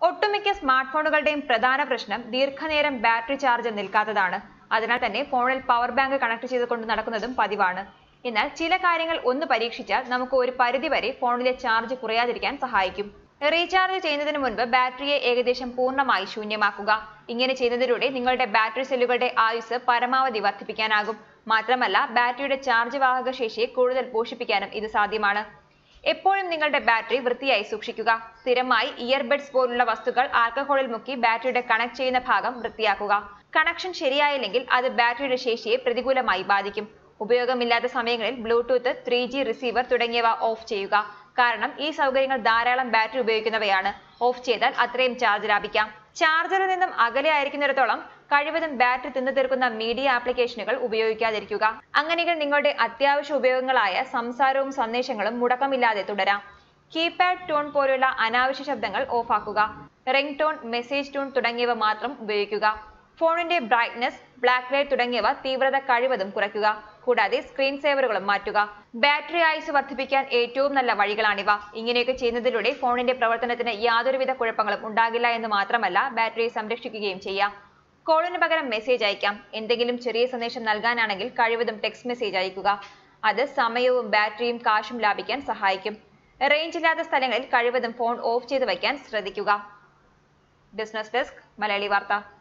ഒട്ടുമിക്ക സ്മാർട്ട് ഫോണുകളുടെയും പ്രധാന പ്രശ്നം ദീർഘനേരം ബാറ്ററി ചാർജ് നിൽക്കാത്തതാണ് അതിനാൽ തന്നെ ഫോണിൽ പവർ ബാങ്ക് കണക്ട് ചെയ്തുകൊണ്ട് നടക്കുന്നതും പതിവാണ് എന്നാൽ ചില കാര്യങ്ങൾ ഒന്ന് പരീക്ഷിച്ചാൽ നമുക്ക് ഒരു പരിധിവരെ ഫോണിലെ ചാർജ് കുറയാതിരിക്കാൻ സഹായിക്കും റീചാർജ് ചെയ്യുന്നതിന് മുൻപ് ബാറ്ററിയെ ഏകദേശം പൂർണ്ണമായി ശൂന്യമാക്കുക ഇങ്ങനെ ചെയ്യുന്നതിലൂടെ നിങ്ങളുടെ ബാറ്ററി സെല്ലുകളുടെ ആയുസ് പരമാവധി വർദ്ധിപ്പിക്കാനാകും മാത്രമല്ല ബാറ്ററിയുടെ ചാർജ് വാഹക ശേഷിയെ കൂടുതൽ പോഷിപ്പിക്കാനും ഇത് സാധ്യമാണ് എപ്പോഴും നിങ്ങളുടെ ബാറ്ററി വൃത്തിയായി സൂക്ഷിക്കുക സ്ഥിരമായി ഇയർബഡ്സ് പോലുള്ള വസ്തുക്കൾ ആൽക്കഹോളിൽ മുക്കി ബാറ്ററിയുടെ കണക്ട് ചെയ്യുന്ന ഭാഗം വൃത്തിയാക്കുക കണക്ഷൻ ശരിയായില്ലെങ്കിൽ അത് ബാറ്ററിയുടെ ശേഷിയെ പ്രതികൂലമായി ബാധിക്കും ഉപയോഗമില്ലാത്ത സമയങ്ങളിൽ ബ്ലൂടൂത്ത് ത്രീ ജി റിസീവർ തുടങ്ങിയവ ഓഫ് ചെയ്യുക കാരണം ഈ സൗകര്യങ്ങൾ ധാരാളം ബാറ്ററി ഉപയോഗിക്കുന്നവയാണ് ഓഫ് ചെയ്താൽ അത്രയും ചാർജ് ലാഭിക്കാം ചാർജറിൽ നിന്നും അകലെ ആയിരിക്കുന്നിടത്തോളം കഴിവതും ബാറ്ററി തിന്നു തീർക്കുന്ന മീഡിയ ആപ്ലിക്കേഷനുകൾ ഉപയോഗിക്കാതിരിക്കുക അങ്ങനെയെങ്കിൽ നിങ്ങളുടെ അത്യാവശ്യ ഉപയോഗങ്ങളായ സംസാരവും സന്ദേശങ്ങളും മുടക്കമില്ലാതെ തുടരാം കീപാഡ് ടോൺ പോലുള്ള അനാവശ്യ ശബ്ദങ്ങൾ ഓഫാക്കുക റിംഗ് ടോൺ മെസ്സേജ് ടോൺ തുടങ്ങിയവ മാത്രം ഉപയോഗിക്കുക ഫോണിന്റെ ബ്രൈറ്റ്നസ് ബ്ലാക്ക് ലൈറ്റ് തുടങ്ങിയവ തീവ്രത കഴിവതും കുറയ്ക്കുക കൂടാതെ സ്ക്രീൻ സേവറുകളും മാറ്റുക ബാറ്ററി ആയുസ് വർദ്ധിപ്പിക്കാൻ ഏറ്റവും നല്ല വഴികളാണിവ ഇങ്ങനെയൊക്കെ ചെയ്യുന്നതിലൂടെ ഫോണിന്റെ പ്രവർത്തനത്തിന് യാതൊരുവിധ കുഴപ്പങ്ങളും ഉണ്ടാകില്ല എന്ന് മാത്രമല്ല ബാറ്ററിയെ സംരക്ഷിക്കുകയും ചെയ്യാം കോളിന് പകരം മെസ്സേജ് അയക്കാം എന്തെങ്കിലും ചെറിയ സന്ദേശം നൽകാനാണെങ്കിൽ കഴിവതും ടെക്സ്റ്റ് മെസ്സേജ് അയക്കുക അത് സമയവും ബാറ്ററിയും കാശും ലാഭിക്കാൻ സഹായിക്കും റേഞ്ച് ഇല്ലാത്ത സ്ഥലങ്ങളിൽ കഴിവതും ഫോൺ ഓഫ് ചെയ്ത് വയ്ക്കാൻ ശ്രദ്ധിക്കുക ബിസിനസ് ഡെസ്ക് മലയാളി വാർത്ത